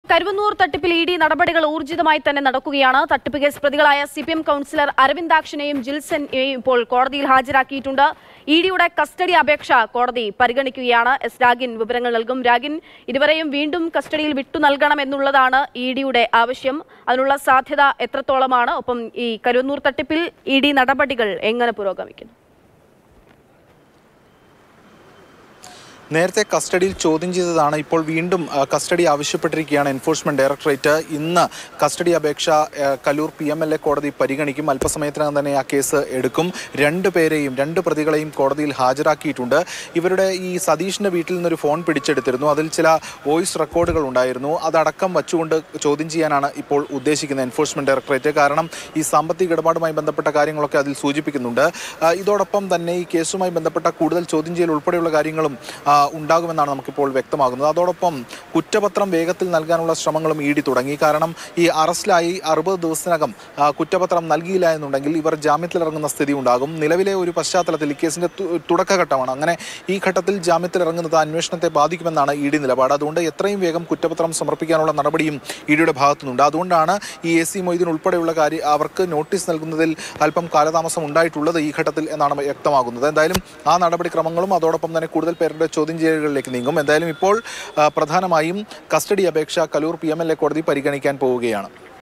കരുവന്നൂർ തട്ടിപ്പിൽ E D നടപടികൾ ഊർജിതമായി തന്നെ നടക്കുകയാണ് തട്ടിപ്പ് കേസ് പ്രതികളായ സി പി എം കൗൺസിലർ അരവിന്ദാക്ഷനെയും ജിൽസനെയും ഇപ്പോൾ കോടതിയിൽ ഹാജരാക്കിയിട്ടുണ്ട് ഇ ഡിയുടെ കസ്റ്റഡി അപേക്ഷ കോടതി പരിഗണിക്കുകയാണ് എസ് രാഗിൻ വിവരങ്ങൾ നൽകും രാഗിൻ ഇരുവരെയും വീണ്ടും കസ്റ്റഡിയിൽ വിട്ടു നൽകണം എന്നുള്ളതാണ് ഇ ഡിയുടെ ആവശ്യം അതിനുള്ള സാധ്യത എത്രത്തോളമാണ് ഒപ്പം ഈ കരുവന്നൂർ തട്ടിപ്പിൽ ഇ ഡി നടപടികൾ എങ്ങനെ പുരോഗമിക്കുന്നു നേരത്തെ കസ്റ്റഡിയിൽ ചോദ്യം ചെയ്തതാണ് ഇപ്പോൾ വീണ്ടും ആ, കസ്റ്റഡി ആവശ്യപ്പെട്ടിരിക്കുകയാണ് എൻഫോഴ്സ്മെന്റ് ഡയറക്ടറേറ്റ് ഇന്ന് കസ്റ്റഡി അപേക്ഷ ആ, Kaloor P M L A കോടതി പരിഗണിക്കും അല്പസമയത്തിനകം തന്നെ ആ കേസ് എടുക്കും രണ്ട് പേരെയും രണ്ട് പ്രതികളെയും കോടതിയിൽ ഹാജരാക്കിയിട്ടുണ്ട് ഇവരുടെ ഈ സതീഷിന്റെ വീട്ടിൽ നിന്നൊരു ഫോൺ പിടിച്ചെടുത്തിരുന്നു അതിൽ ചില വോയിസ് റെക്കോർഡുകൾ ഉണ്ടായിരുന്നു അതടക്കം വച്ചുകൊണ്ട് ചോദ്യം ചെയ്യാനാണ് ഇപ്പോൾ ഉദ്ദേശിക്കുന്നത് എൻഫോഴ്സ്മെന്റ് ഡയറക്ടറേറ്റ് കാരണം ഈ സാമ്പത്തിക ഇടപാടുമായി ബന്ധപ്പെട്ട കാര്യങ്ങളൊക്കെ അതിൽ സൂചിപ്പിക്കുന്നുണ്ട് ആ, ഇതോടൊപ്പം തന്നെ ഈ കേസുമായി ബന്ധപ്പെട്ട കൂടുതൽ ചോദ്യം ചെയ്യൽ ഉൾപ്പെടെയുള്ള കാര്യങ്ങളും ആ, ഉണ്ടാകുമെന്നാണ് നമുക്കിപ്പോൾ വ്യക്തമാകുന്നത് അതോടൊപ്പം കുറ്റപത്രം വേഗത്തിൽ നൽകാനുള്ള ശ്രമങ്ങളും ഇ ഡി തുടങ്ങി കാരണം ഈ അറസ്റ്റിലായി അറുപത് ദിവസത്തിനകം ആ, കുറ്റപത്രം നൽകിയില്ല എന്നുണ്ടെങ്കിൽ ഇവർ ജാമ്യത്തിലിറങ്ങുന്ന സ്ഥിതി ഉണ്ടാകും നിലവിലെ ഒരു പശ്ചാത്തലത്തിൽ ഈ കേസിന്റെ തു- തുടക്കഘട്ടമാണ് അങ്ങനെ ഈ ഘട്ടത്തിൽ ജാമ്യത്തിലിറങ്ങുന്നത് അന്വേഷണത്തെ ബാധിക്കുമെന്നാണ് ഇ ഡി നിലപാട് അതുകൊണ്ട് എത്രയും വേഗം കുറ്റപത്രം സമർപ്പിക്കാനുള്ള നടപടിയും ഇ ഡിയുടെ ഭാഗത്തുനിന്നുണ്ട് അതുകൊണ്ടാണ് ഈ എ സി മൊയ്തീൻ ഉൾപ്പെടെയുള്ള കാര്യം അവർക്ക് നോട്ടീസ് നൽകുന്നതിൽ അല്പം കാലതാമസം ഉണ്ടായിട്ടുള്ളത് ഈ ഘട്ടത്തിൽ എന്നാണ് വ്യക്തമാകുന്നത് എന്തായാലും ആ നടപടിക്രമങ്ങളും അതോടൊപ്പം തന്നെ കൂടുതൽ പേരുടെ ചോദ്യം ചെയ്യലുകളിലേക്ക് നീങ്ങും എന്തായാലും ഇപ്പോൾ ആ, പ്രധാനമായും കസ്റ്റഡി അപേക്ഷ Kaloor P M L A കോടതി പരിഗണിക്കാൻ പോവുകയാണ്